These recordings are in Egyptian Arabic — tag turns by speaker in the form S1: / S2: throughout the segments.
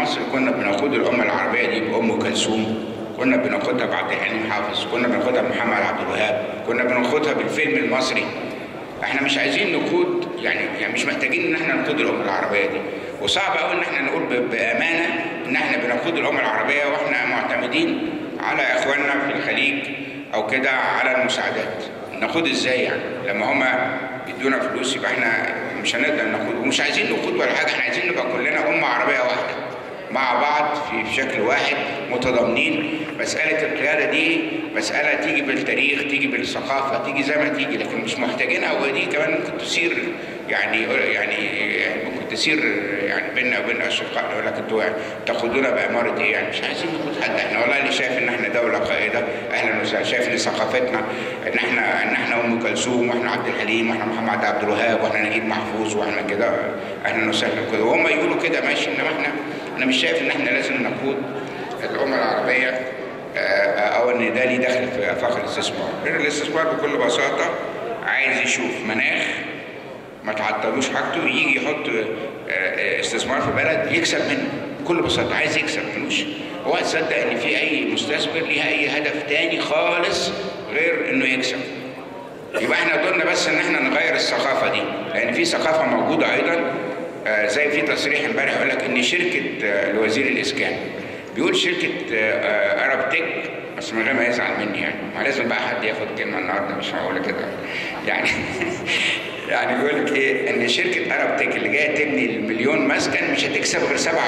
S1: مصر كنا بناخد الامه العربيه دي بام كلثوم كنا بناخدها بعبد الحليم حافظ كنا بناخدها بمحمد عبد الوهاب كنا بناخدها بالفيلم المصري احنا مش عايزين نقود يعني يعني مش محتاجين ان احنا نقود الامه العربيه دي وصعب قوي ان احنا نقول ب- بامانه ان احنا بنقود الامه العربيه واحنا معتمدين على اخواننا في الخليج او كده على المساعدات نقود ازاي يعني لما هما يدونا فلوس يبقى احنا مش هنقدر نقود ومش عايزين نقود ولا حاجه احنا عايزين نبقى كلنا امه عربيه واحده مع بعض في شكل واحد متضامنين مسألة القيادة دي مسألة تيجي بالتاريخ تيجي بالثقافة تيجي زي ما تيجي لكن مش محتاجينها ودي كمان ممكن تثير يعني يعني ممكن تثير يعني بيننا وبين أشقائنا يقول لك انتوا تاخدونا بأمارة إيه يعني مش عايزين ناخد حد احنا والله اللي شايف إن احنا دولة قائدة أهلا وسهلا شايف إن ثقافتنا إن احنا إن احنا أم كلثوم وإحنا عبد الحليم وإحنا محمد عبد الوهاب وإحنا نجيب محفوظ وإحنا كده أهلا وسهلا كده وهم يقولوا كده ماشي إنما احنا انا مش شايف ان احنا لازم نقود الامه العربيه آه، او ان ده ليه دخل في افاق الاستثمار لان الاستثمار بكل بساطه عايز يشوف مناخ ما تعطلوش حاجته يجي يحط آه، آه، استثمار في بلد يكسب منه بكل بساطه عايز يكسب فلوس هو تصدق ان في اي مستثمر ليه اي هدف تاني خالص غير انه يكسب يبقى احنا دورنا بس ان احنا نغير الثقافه دي لان في ثقافه موجوده ايضا آه، زي في تصريح امبارح يقول لك ان شركه آه، لوزير الاسكان بيقول شركه ارب تك بس من غير ما يزعل مني يعني ما لازم بقى حد ياخد كلمه النهارده مش هقول كده يعني يعني بيقول لك ايه ان شركه ارب تك اللي جايه تبني المليون مسكن مش هتكسب غير 7.5%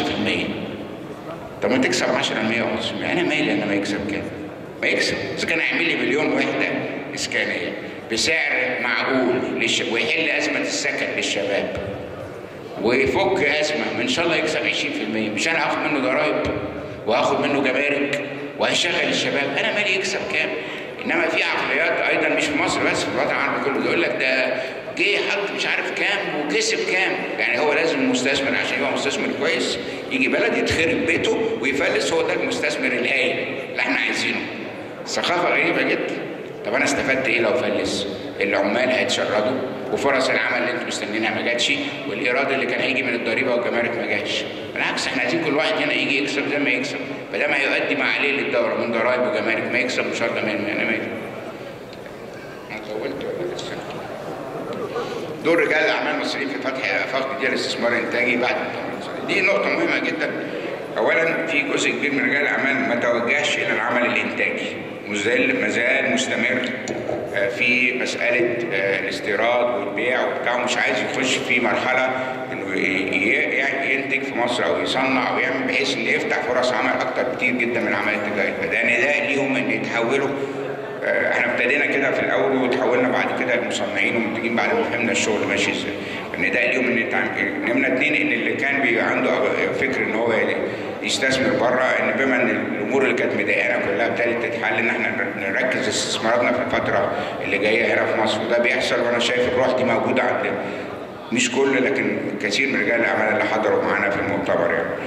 S1: طب ما تكسب 10% و5% انا مالي انا ما يكسب كام ما يكسب اذا كان هيعمل لي مليون وحده اسكانيه بسعر معقول للش... ويحل ازمه السكن للشباب ويفك ازمه ان شاء الله يكسب 20% مش انا هاخد منه ضرائب وهاخد منه جمارك وهشغل الشباب انا مالي يكسب كام انما في عقليات ايضا مش في مصر بس في الوطن العربي كله يقول لك ده جه حط مش عارف كام وكسب كام يعني هو لازم مستثمر عشان يبقى مستثمر كويس يجي بلد يتخرب بيته ويفلس هو ده المستثمر الهايل اللي احنا عايزينه ثقافه غريبه جدا طب انا استفدت ايه لو فلس العمال هيتشردوا وفرص العمل اللي انتم مستنيينها ما جاتش والايراد اللي كان هيجي من الضريبه والجمارك ما جاتش بالعكس احنا عايزين كل واحد هنا يجي يكسب زي ما يكسب فده ما يؤدي ما عليه للدوره من ضرائب وجمارك ما يكسب ان شاء الله ما انا مالي انا طولت ولا لسه دور رجال الاعمال المصريين في فتح افاق جديده للاستثمار الانتاجي بعد التمرين دي نقطه مهمه جدا اولا في جزء كبير من رجال الاعمال ما توجهش الى العمل الانتاجي مازال مازال مستمر آه، في مساله آه، الاستيراد والبيع وبتاع مش عايز يخش في مرحله انه ي- ي- يعني ينتج في مصر او يصنع او يعمل بحيث ان يفتح فرص عمل اكتر كتير جدا من العمليه التجاريه فده نداء ليهم ان يتحولوا آه، احنا ابتدينا كده في الاول وتحولنا بعد كده لمصنعين ومنتجين بعد ما فهمنا الشغل ماشي ازاي النداء ليهم ان يتعامل نمره اتنين ان اللي كان بيبقى عنده فكر ان هو يستثمر بره ان بما ان الامور اللي كانت مضايقانا كلها ابتدت تتحل ان احنا نركز استثماراتنا في الفتره اللي جايه هنا في مصر وده بيحصل وانا شايف الروح دي موجوده عند مش كل لكن كثير من رجال الاعمال اللي حضروا معانا في المؤتمر يعني